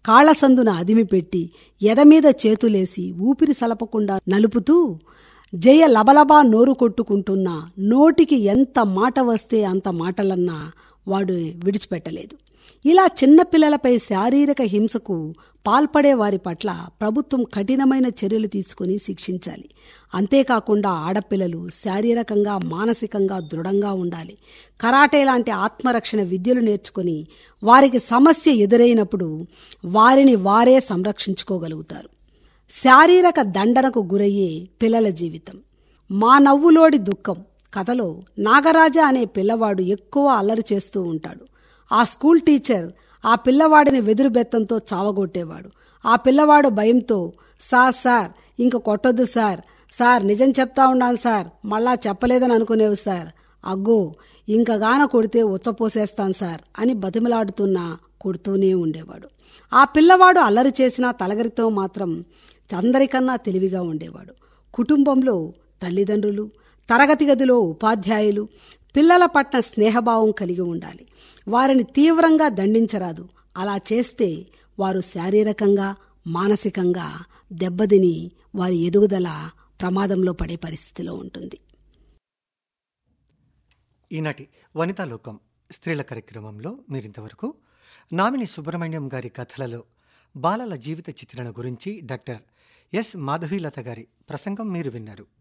కాళ్లసందున అదిమిపెట్టి ఎదమీద చేతులేసి ఊపిరి సలపకుండా నలుపుతూ జయ లబలబా నోరు కొట్టుకుంటున్నా నోటికి ఎంత మాట వస్తే అంత మాటలన్నా వాడు విడిచిపెట్టలేదు ఇలా చిన్నపిల్లలపై శారీరక హింసకు పాల్పడే వారి పట్ల ప్రభుత్వం కఠినమైన చర్యలు తీసుకుని శిక్షించాలి అంతేకాకుండా ఆడపిల్లలు శారీరకంగా మానసికంగా దృఢంగా ఉండాలి కరాటే లాంటి ఆత్మరక్షణ విద్యలు నేర్చుకుని వారికి సమస్య ఎదురైనప్పుడు వారిని వారే సంరక్షించుకోగలుగుతారు శారీరక దండనకు గురయ్యే పిల్లల జీవితం మా నవ్వులోడి దుఃఖం కథలో నాగరాజ అనే పిల్లవాడు ఎక్కువ అల్లరి చేస్తూ ఉంటాడు ఆ స్కూల్ టీచర్ ఆ పిల్లవాడిని వెదురు బెత్తంతో చావగొట్టేవాడు ఆ పిల్లవాడు భయంతో సార్ సార్ ఇంక కొట్టొద్దు సార్ సార్ నిజం చెప్తా ఉన్నాను సార్ మళ్ళా చెప్పలేదని అనుకునేవు సార్ అగ్గో ఇంకగాన కొడితే ఉచ్చపోసేస్తాను సార్ అని బతిమలాడుతున్నా కొడుతూనే ఉండేవాడు ఆ పిల్లవాడు అల్లరి చేసిన తలగరితో మాత్రం అందరికన్నా తెలివిగా ఉండేవాడు కుటుంబంలో తల్లిదండ్రులు తరగతి గదిలో ఉపాధ్యాయులు పిల్లల పట్ల స్నేహభావం కలిగి ఉండాలి వారిని తీవ్రంగా దండించరాదు అలా చేస్తే వారు శారీరకంగా మానసికంగా దెబ్బతిని వారి ఎదుగుదల ప్రమాదంలో పడే పరిస్థితిలో ఉంటుంది ఈనాటి వనితా లోకం స్త్రీల కార్యక్రమంలో మీరింతవరకు నామిని సుబ్రహ్మణ్యం గారి కథలలో బాలల జీవిత చిత్రణ గురించి డాక్టర్ ఎస్ మాధవీలత గారి ప్రసంగం మీరు విన్నారు